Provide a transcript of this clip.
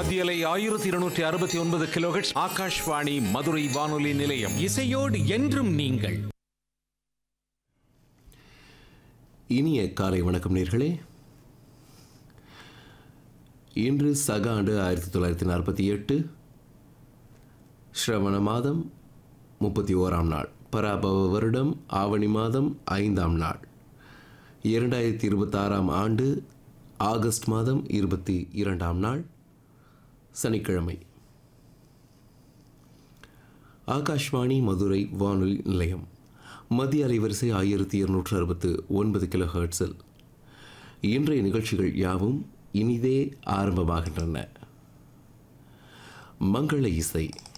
மத்தியலை ஆயிரத்தி இருநூற்றி அறுபத்தி ஒன்பது கிலோஹெட்ஸ் ஆகாஷ்வாணி மதுரை வானொலி நிலையம் இசையோடு என்றும் நீங்கள் இனிய காலை வணக்கம் நேர்களே இன்று சக ஆண்டு ஆயிரத்தி தொள்ளாயிரத்தி நாற்பத்தி எட்டு ஸ்ரவண மாதம் முப்பத்தி ஓராம் நாள் பராபவ வருடம் ஆவணி மாதம் ஐந்தாம் நாள் இரண்டாயிரத்தி இருபத்தாறாம் ஆண்டு ஆகஸ்ட் மாதம் இருபத்தி இரண்டாம் நாள் சனிக்கிழமை ஆகாஷ்வாணி மதுரை வானொலி நிலையம் மத்திய அலைவரிசை ஆயிரத்தி இருநூற்று அறுபத்து ஒன்பது கிலோ ஹெர்ட்ஸில் இன்றைய நிகழ்ச்சிகள் யாவும் இனிதே ஆரம்பமாகின்றன மங்கள இசை